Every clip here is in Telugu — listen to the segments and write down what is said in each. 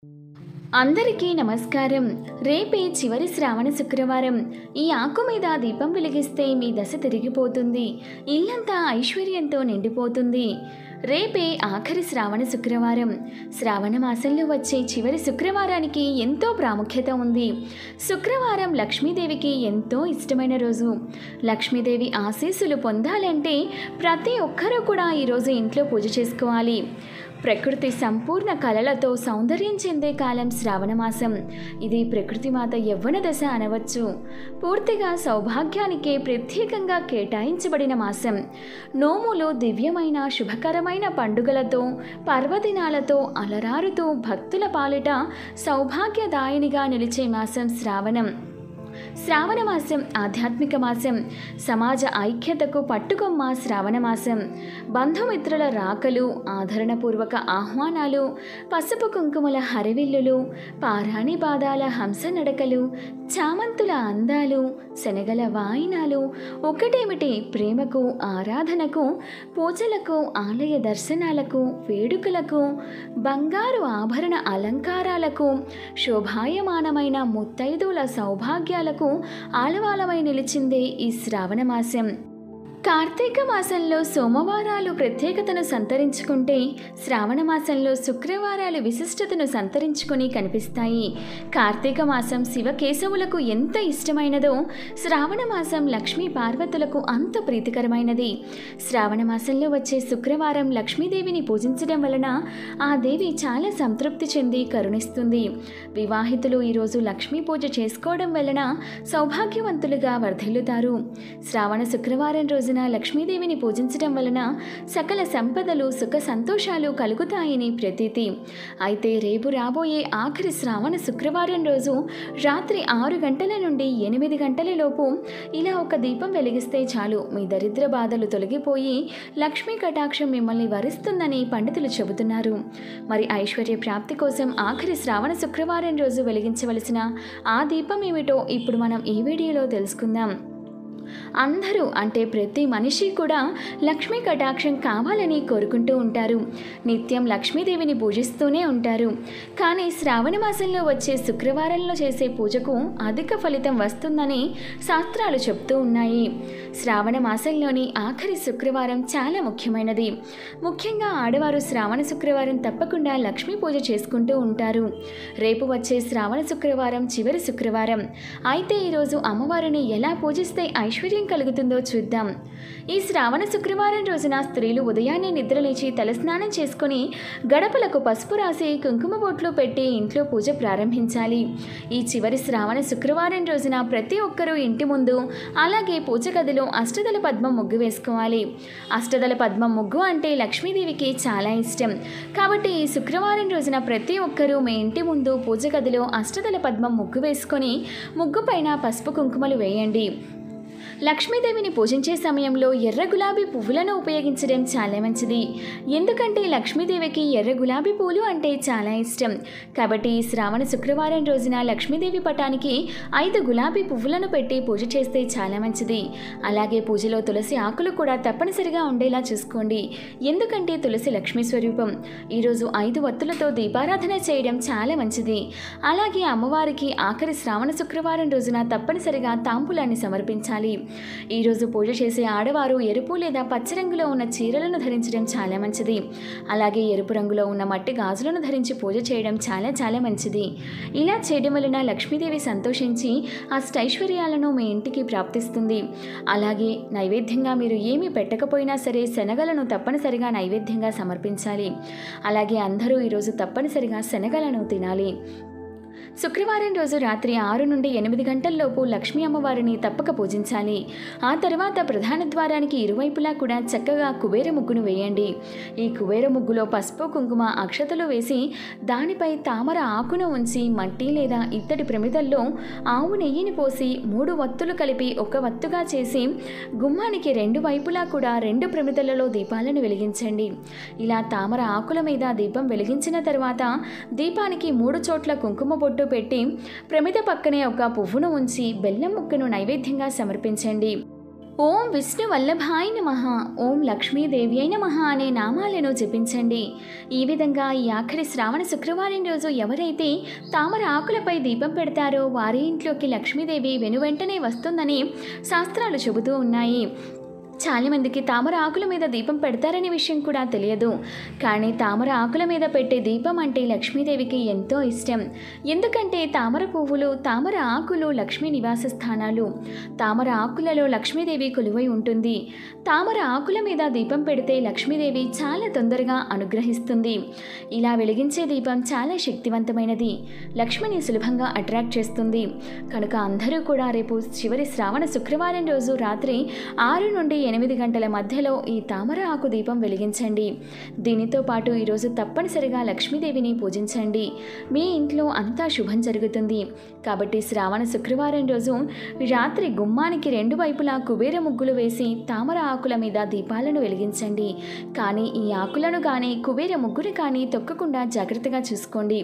అందరికీ నమస్కారం రేపే చివరి శ్రావణ శుక్రవారం ఈ ఆకు మీద దీపం వెలిగిస్తే మీ దశ తిరిగిపోతుంది ఇల్లంతా ఐశ్వర్యంతో నిండిపోతుంది రేపే ఆఖరి శ్రావణ శుక్రవారం శ్రావణ మాసంలో వచ్చే చివరి శుక్రవారానికి ఎంతో ప్రాముఖ్యత ఉంది శుక్రవారం లక్ష్మీదేవికి ఎంతో ఇష్టమైన రోజు లక్ష్మీదేవి ఆశీస్సులు పొందాలంటే ప్రతి ఒక్కరూ కూడా ఈరోజు ఇంట్లో పూజ చేసుకోవాలి ప్రకృతి సంపూర్ణ కళలతో సౌందర్యం చెందే కాలం శ్రావణ మాసం ఇది ప్రకృతి మాత యవ్వన దశ అనవచ్చు పూర్తిగా సౌభాగ్యానికే ప్రత్యేకంగా కేటాయించబడిన మాసం నోములు దివ్యమైన శుభకరమైన పండుగలతో పర్వదినాలతో అలరారుతూ భక్తుల పాలిట సౌభాగ్యదాయినిగా నిలిచే మాసం శ్రావణం శ్రావణ మాసం ఆధ్యాత్మిక మాసం సమాజ ఐక్యతకు పట్టుకొమ్మ శ్రావణ మాసం బంధుమిత్రుల రాకలు ఆదరణపూర్వక ఆహ్వానాలు పసుపు కుంకుమల హరివిల్లులు పారాణి పాదాల హంస నడకలు చామంతుల అందాలు శనగల వాయినాలు ఒకటేమిటి ప్రేమకు ఆరాధనకు పూజలకు ఆలయ దర్శనాలకు వేడుకలకు బంగారు ఆభరణ అలంకారాలకు శోభాయమానమైన ముత్తైదుల సౌభాగ్యాలకు ఆలవాలమై నిలిచిందే ఈ శ్రావణ మాసం కార్తీక మాసంలో సోమవారాలు ప్రత్యేకతను సంతరించుకుంటే శ్రావణ మాసంలో శుక్రవారాలు విశిష్టతను సంతరించుకొని కనిపిస్తాయి కార్తీక మాసం శివకేశవులకు ఎంత ఇష్టమైనదో శ్రావణ మాసం లక్ష్మీ పార్వతులకు అంత ప్రీతికరమైనది శ్రావణ మాసంలో వచ్చే శుక్రవారం లక్ష్మీదేవిని పూజించడం వలన ఆ దేవి చాలా సంతృప్తి చెంది కరుణిస్తుంది వివాహితులు ఈరోజు లక్ష్మీ పూజ చేసుకోవడం వలన సౌభాగ్యవంతులుగా వర్ధిల్లుతారు శ్రావణ శుక్రవారం రోజున లక్ష్మీదేవిని పూజించడం వలన సకల సంపదలు సుఖ సంతోషాలు కలుగుతాయని ప్రతీతి అయితే రేపు రాబోయే ఆఖరి శ్రావణ శుక్రవారం రోజు రాత్రి ఆరు గంటల నుండి ఎనిమిది గంటల లోపు ఇలా ఒక దీపం వెలిగిస్తే చాలు మీ దరిద్ర బాధలు తొలగిపోయి లక్ష్మీ కటాక్షం మిమ్మల్ని వరిస్తుందని పండితులు చెబుతున్నారు మరి ఐశ్వర్య ప్రాప్తి కోసం ఆఖరి శ్రావణ శుక్రవారం రోజు వెలిగించవలసిన ఆ దీపం ఏమిటో ఇప్పుడు మనం ఈ వీడియోలో తెలుసుకుందాం అందరూ అంటే ప్రతి మనిషి కూడా లక్ష్మీ కటాక్షం కావాలని కోరుకుంటూ ఉంటారు నిత్యం లక్ష్మీదేవిని పూజిస్తూనే ఉంటారు కానీ శ్రావణ మాసంలో వచ్చే శుక్రవారంలో చేసే పూజకు అధిక ఫలితం వస్తుందని శాస్త్రాలు చెప్తూ ఉన్నాయి శ్రావణ మాసంలోని ఆఖరి శుక్రవారం చాలా ముఖ్యమైనది ముఖ్యంగా ఆడవారు శ్రావణ శుక్రవారం తప్పకుండా లక్ష్మీ పూజ చేసుకుంటూ ఉంటారు రేపు వచ్చే శ్రావణ శుక్రవారం చివరి శుక్రవారం అయితే ఈరోజు అమ్మవారిని ఎలా పూజిస్తే ఐశ్వర్యం కలుగుతుందో చూద్దాం ఈ శ్రావణ శుక్రవారం రోజున స్త్రీలు ఉదయాన్నే నిద్రలేచి తలస్నానం చేసుకుని గడపలకు పసుపు రాసి కుంకుమ బొట్లు పెట్టి ఇంట్లో పూజ ప్రారంభించాలి ఈ చివరి శ్రావణ శుక్రవారం రోజున ప్రతి ఒక్కరూ ఇంటి ముందు అలాగే పూజ గదిలో అష్టదల పద్మం ముగ్గు వేసుకోవాలి అష్టదల పద్మం ముగ్గు అంటే లక్ష్మీదేవికి చాలా ఇష్టం కాబట్టి ఈ శుక్రవారం రోజున ప్రతి ఒక్కరూ మీ ఇంటి ముందు పూజ గదిలో అష్టదల పద్మం ముగ్గు వేసుకొని ముగ్గు పైన పసుపు కుంకుమలు వేయండి లక్ష్మీదేవిని పూజించే సమయంలో ఎర్ర గులాబీ పువ్వులను ఉపయోగించడం చాలా మంచిది ఎందుకంటే లక్ష్మీదేవికి ఎర్ర గులాబీ పూలు అంటే చాలా ఇష్టం కాబట్టి ఈ శ్రావణ శుక్రవారం రోజున లక్ష్మీదేవి పటానికి ఐదు గులాబీ పువ్వులను పెట్టి పూజ చేస్తే చాలా మంచిది అలాగే పూజలో తులసి ఆకులు కూడా తప్పనిసరిగా ఉండేలా చూసుకోండి ఎందుకంటే తులసి లక్ష్మీ స్వరూపం ఈరోజు ఐదు వత్తులతో దీపారాధన చేయడం చాలా మంచిది అలాగే అమ్మవారికి ఆఖరి శ్రావణ శుక్రవారం రోజున తప్పనిసరిగా తాంబూలాన్ని సమర్పించాలి ఈరోజు పూజ చేసే ఆడవారు ఎరుపు లేదా పచ్చ రంగులో ఉన్న చీరలను ధరించడం చాలా మంచిది అలాగే ఎరుపు రంగులో ఉన్న మట్టి గాజులను ధరించి పూజ చేయడం చాలా చాలా మంచిది ఇలా చేయడం వలన లక్ష్మీదేవి సంతోషించి అష్టైశ్వర్యాలను మీ ఇంటికి ప్రాప్తిస్తుంది అలాగే నైవేద్యంగా మీరు ఏమీ పెట్టకపోయినా సరే శనగలను తప్పనిసరిగా నైవేద్యంగా సమర్పించాలి అలాగే అందరూ ఈరోజు తప్పనిసరిగా శనగలను తినాలి శుక్రవారం రోజు రాత్రి ఆరు నుండి ఎనిమిది గంటల్లోపు లక్ష్మీ అమ్మవారిని తప్పక పూజించాలి ఆ తర్వాత ప్రధాన ద్వారానికి ఇరువైపులా కూడా చక్కగా కుబేర ముగ్గును వేయండి ఈ కుబేర ముగ్గులో పసుపు కుంకుమ అక్షతలు వేసి దానిపై తామర ఆకును ఉంచి మట్టి లేదా ఇత్తడి ప్రమిదల్లో ఆవు నెయ్యిని పోసి మూడు వత్తులు కలిపి ఒక వత్తుగా చేసి గుమ్మానికి రెండు వైపులా కూడా రెండు ప్రమిదలలో దీపాలను వెలిగించండి ఇలా తామర ఆకుల మీద దీపం వెలిగించిన తర్వాత దీపానికి మూడు చోట్ల కుంకుమ బొట్టు పెట్టి ప్రమిద పక్కనే ఒక పువ్వును ఉంచి బెల్లం ముక్కను నైవేద్యంగా సమర్పించండి ఓం విష్ణు వల్లభాయ నమ ఓం లక్ష్మీదేవి అయిన మహ అనే నామాలను జపించండి ఈ విధంగా ఈ ఆఖరి శ్రావణ శుక్రవారం రోజు ఎవరైతే తామర ఆకులపై దీపం పెడతారో వారి ఇంట్లోకి లక్ష్మీదేవి వెనువెంటనే వస్తుందని శాస్త్రాలు చెబుతూ ఉన్నాయి చాలామందికి తామర ఆకుల మీద దీపం పెడతారనే విషయం కూడా తెలియదు కానీ తామర ఆకుల మీద పెట్టే దీపం అంటే లక్ష్మీదేవికి ఎంతో ఇష్టం ఎందుకంటే తామర పువ్వులు తామర ఆకులు లక్ష్మీ నివాస స్థానాలు తామర ఆకులలో లక్ష్మీదేవి కొలువై ఉంటుంది తామర ఆకుల మీద దీపం పెడితే లక్ష్మీదేవి చాలా తొందరగా అనుగ్రహిస్తుంది ఇలా వెలిగించే దీపం చాలా శక్తివంతమైనది లక్ష్మిని సులభంగా అట్రాక్ట్ చేస్తుంది కనుక అందరూ కూడా రేపు చివరి శ్రావణ శుక్రవారం రోజు రాత్రి ఆరు నుండి ఎనిమిది గంటల మధ్యలో ఈ తామర ఆకు దీపం వెలిగించండి దీనితో పాటు ఈరోజు తప్పనిసరిగా లక్ష్మీదేవిని పూజించండి మీ ఇంట్లో అంతా శుభం జరుగుతుంది కాబట్టి శ్రావణ శుక్రవారం రోజు రాత్రి గుమ్మానికి రెండు వైపులా కుబేర ముగ్గులు వేసి తామర ఆకుల మీద దీపాలను వెలిగించండి కానీ ఈ ఆకులను కానీ కుబేర ముగ్గులు కానీ తొక్కకుండా జాగ్రత్తగా చూసుకోండి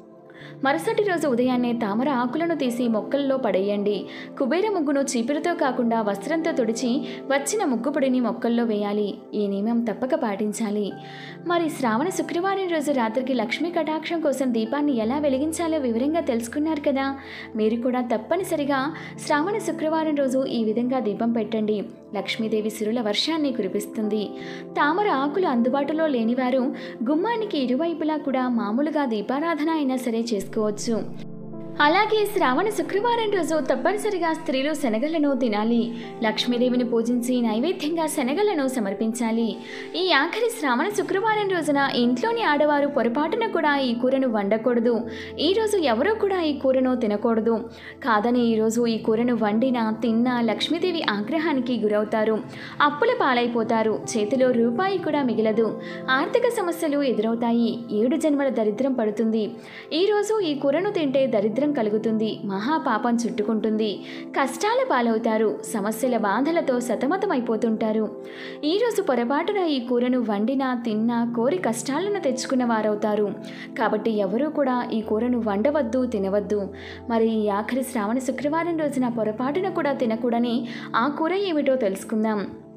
మరుసటి రోజు ఉదయాన్నే తామర ఆకులను తీసి మొక్కల్లో పడేయండి కుబేర ముగ్గును చీపురుతో కాకుండా వస్త్రంతో తుడిచి వచ్చిన ముగ్గు పొడిని మొక్కల్లో వేయాలి ఈ నియమం తప్పక పాటించాలి మరి శ్రావణ శుక్రవారం రోజు రాత్రికి లక్ష్మీ కటాక్షం కోసం దీపాన్ని ఎలా వెలిగించాలో వివరంగా తెలుసుకున్నారు కదా మీరు కూడా తప్పనిసరిగా శ్రావణ శుక్రవారం రోజు ఈ విధంగా దీపం పెట్టండి లక్ష్మీదేవి సిరుల వర్షాన్ని కురిపిస్తుంది తామర ఆకులు అందుబాటులో లేనివారు గుమ్మానికి ఇరువైపులా కూడా మామూలుగా దీపారాధన అయినా సరే చేసుకోవచ్చు అలాగే శ్రావణ శుక్రవారం రోజు తప్పనిసరిగా స్త్రీలు శనగలను తినాలి లక్ష్మీదేవిని పూజించి నైవేద్యంగా శనగలను సమర్పించాలి ఈ ఆఖరి శ్రావణ శుక్రవారం రోజున ఇంట్లోని ఆడవారు పొరపాటున కూడా ఈ కూరను వండకూడదు ఈ రోజు ఎవరూ కూడా ఈ కూరను తినకూడదు కాదని ఈరోజు ఈ కూరను వండినా తిన్నా లక్ష్మీదేవి ఆగ్రహానికి గురవుతారు అప్పుల పాలైపోతారు చేతిలో రూపాయి కూడా మిగలదు ఆర్థిక సమస్యలు ఎదురవుతాయి ఏడు జన్మల దరిద్రం పడుతుంది ఈరోజు ఈ కూరను తింటే దరిద్రం కలుగుతుంది మహాపాపం చుట్టుకుంటుంది కష్టాల పాలవుతారు సమస్యల బాధలతో సతమతమైపోతుంటారు ఈరోజు పొరపాటున ఈ కూరను వండినా తిన్నా కోరి కష్టాలను తెచ్చుకున్న వారవుతారు కాబట్టి ఎవరూ కూడా ఈ కూరను వండవద్దు తినవద్దు మరి ఈ ఆఖరి శ్రావణ శుక్రవారం రోజున పొరపాటున కూడా తినకూడని ఆ కూర ఏమిటో తెలుసుకుందాం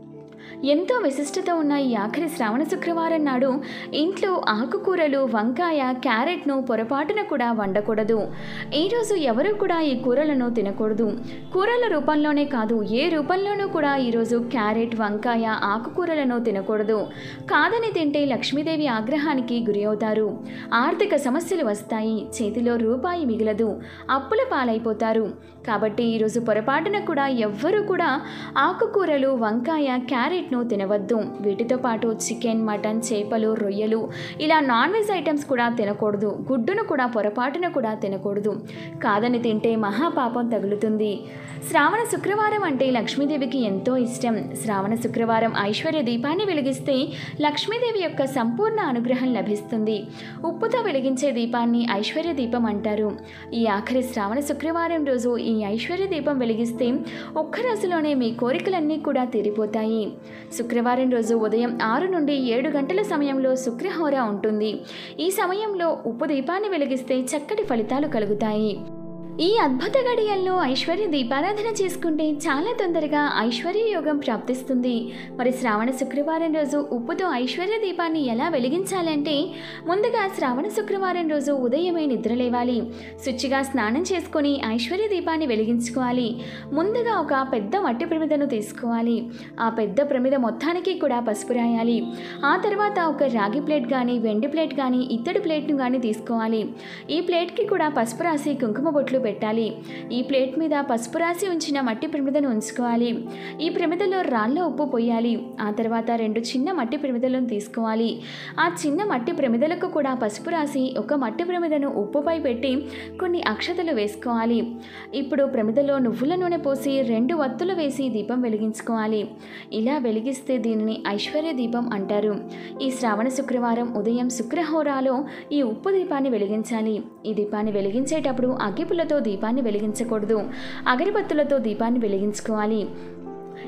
ఎంతో విశిష్టత ఉన్న ఈ ఆఖరి శ్రావణ శుక్రవారం నాడు ఇంట్లో ఆకుకూరలు వంకాయ క్యారెట్ను పొరపాటున కూడా వండకూడదు ఈరోజు ఎవరు కూడా ఈ కూరలను తినకూడదు కూరల రూపంలోనే కాదు ఏ రూపంలోనూ కూడా ఈరోజు క్యారెట్ వంకాయ ఆకుకూరలను తినకూడదు కాదని తింటే లక్ష్మీదేవి ఆగ్రహానికి గురి అవుతారు ఆర్థిక సమస్యలు వస్తాయి చేతిలో రూపాయి మిగలదు అప్పుల పాలైపోతారు కాబట్టి ఈరోజు పొరపాటున కూడా ఎవ్వరూ కూడా ఆకుకూరలు వంకాయ క్యారెట్ను తినవద్దు వీటితో పాటు చికెన్ మటన్ చేపలు రొయ్యలు ఇలా నాన్ వెజ్ ఐటమ్స్ కూడా తినకూడదు గుడ్డును కూడా పొరపాటున కూడా తినకూడదు కాదని తింటే మహాపాపం తగులుతుంది శ్రావణ శుక్రవారం అంటే లక్ష్మీదేవికి ఎంతో ఇష్టం శ్రావణ శుక్రవారం ఐశ్వర్య దీపాన్ని వెలిగిస్తే లక్ష్మీదేవి యొక్క సంపూర్ణ అనుగ్రహం లభిస్తుంది ఉప్పుతో వెలిగించే దీపాన్ని ఐశ్వర్య దీపం అంటారు ఈ ఆఖరి శ్రావణ శుక్రవారం రోజు ఈ ఐశ్వర్య దీపం వెలిగిస్తే ఒక్క రోజులోనే మీ కోరికలన్నీ కూడా తీరిపోతాయి శుక్రవారం రోజు ఉదయం ఆరు నుండి ఏడు గంటల సమయంలో శుక్రహోర ఉంటుంది ఈ సమయంలో ఉప్పు దీపాన్ని వెలిగిస్తే చక్కటి ఫలితాలు కలుగుతాయి ఈ అద్భుత గడియల్లో ఐశ్వర్య దీపారాధన చేసుకుంటే చాలా తొందరగా ఐశ్వర్య యోగం ప్రాప్తిస్తుంది మరి శ్రావణ శుక్రవారం రోజు ఉప్పుతో ఐశ్వర్య దీపాన్ని ఎలా వెలిగించాలంటే ముందుగా శ్రావణ శుక్రవారం రోజు ఉదయమే నిద్ర లేవాలి శుచిగా స్నానం చేసుకొని ఐశ్వర్య దీపాన్ని వెలిగించుకోవాలి ముందుగా ఒక పెద్ద మట్టి ప్రమిదను తీసుకోవాలి ఆ పెద్ద ప్రమిద మొత్తానికి కూడా పసుపు రాయాలి ఆ తర్వాత ఒక రాగి ప్లేట్ కానీ వెండి ప్లేట్ కానీ ఇత్తడి ప్లేట్ను కానీ తీసుకోవాలి ఈ ప్లేట్కి కూడా పసుపు రాసి కుంకుమ బొట్లు పెట్టాలి ఈ ప్లేట్ మీద పసుపు రాసి ఉంచిన మట్టి ప్రమిదను ఉంచుకోవాలి ఈ ప్రమిదలో రాళ్ళ ఉప్పు పోయాలి ఆ తర్వాత రెండు చిన్న మట్టి ప్రమిదలను తీసుకోవాలి ఆ చిన్న మట్టి ప్రమిదలకు కూడా పసుపు రాసి ఒక మట్టి ప్రమిదను ఉప్పుపై పెట్టి కొన్ని అక్షతలు వేసుకోవాలి ఇప్పుడు ప్రమిదలో నువ్వుల నూనె పోసి రెండు వత్తులు వేసి దీపం వెలిగించుకోవాలి ఇలా వెలిగిస్తే దీనిని ఐశ్వర్య దీపం అంటారు ఈ శ్రావణ శుక్రవారం ఉదయం శుక్రహోరాలో ఈ ఉప్పు దీపాన్ని వెలిగించాలి ఈ దీపాన్ని వెలిగించేటప్పుడు అగ్గిపుల్లతో దీపాన్ని వెలిగించకూడదు అగరబత్తులతో దీపాన్ని వెలిగించుకోవాలి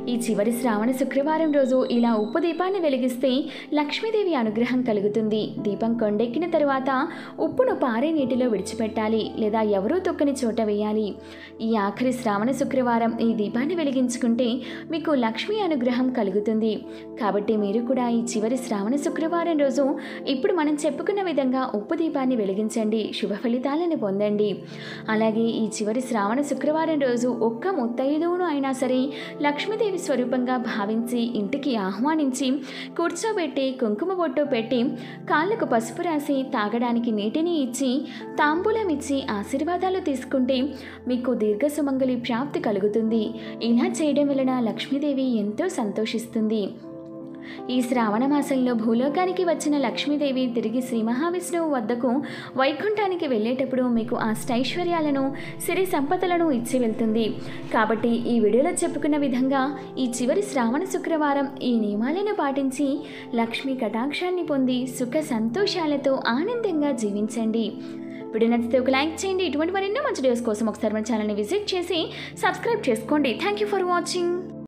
ఈ చివరి శ్రావణ శుక్రవారం రోజు ఇలా ఉప్పు దీపాన్ని వెలిగిస్తే లక్ష్మీదేవి అనుగ్రహం కలుగుతుంది దీపం కొండెక్కిన తరువాత ఉప్పును పారే నీటిలో విడిచిపెట్టాలి లేదా ఎవరూ తొక్కని చోట వేయాలి ఈ ఆఖరి శ్రావణ శుక్రవారం ఈ దీపాన్ని వెలిగించుకుంటే మీకు లక్ష్మీ అనుగ్రహం కలుగుతుంది కాబట్టి మీరు కూడా ఈ చివరి శ్రావణ శుక్రవారం రోజు ఇప్పుడు మనం చెప్పుకున్న విధంగా ఉప్పు దీపాన్ని వెలిగించండి శుభ ఫలితాలను పొందండి అలాగే ఈ చివరి శ్రావణ శుక్రవారం రోజు ఒక్క ముత్తైదువును అయినా సరే లక్ష్మీదేవి స్వరూపంగా భావించి ఇంటికి ఆహ్వానించి కూర్చోబెట్టి కుంకుమ బొట్టు పెట్టి కాళ్ళకు పసుపు రాసి తాగడానికి నీటిని ఇచ్చి తాంబూలం ఇచ్చి ఆశీర్వాదాలు తీసుకుంటే మీకు దీర్ఘ సుమంగళి ప్రాప్తి కలుగుతుంది ఇలా చేయడం వలన లక్ష్మీదేవి ఎంతో సంతోషిస్తుంది ఈ శ్రావణ మాసంలో భూలోకానికి వచ్చిన లక్ష్మీదేవి తిరిగి శ్రీ మహావిష్ణువు వద్దకు వైకుంఠానికి వెళ్ళేటప్పుడు మీకు అష్టైశ్వర్యాలను సిరి సంపదలను ఇచ్చి వెళ్తుంది కాబట్టి ఈ వీడియోలో చెప్పుకున్న విధంగా ఈ చివరి శ్రావణ శుక్రవారం ఈ నియమాలను పాటించి లక్ష్మీ కటాక్షాన్ని పొంది సుఖ సంతోషాలతో ఆనందంగా జీవించండి వీడియో నచ్చితే ఒక లైక్ చేయండి ఇటువంటి మరెన్నో మంచి వీడియోస్ కోసం ఒకసారి మన ఛానల్ని విజిట్ చేసి సబ్స్క్రైబ్ చేసుకోండి థ్యాంక్ యూ ఫర్ వాచింగ్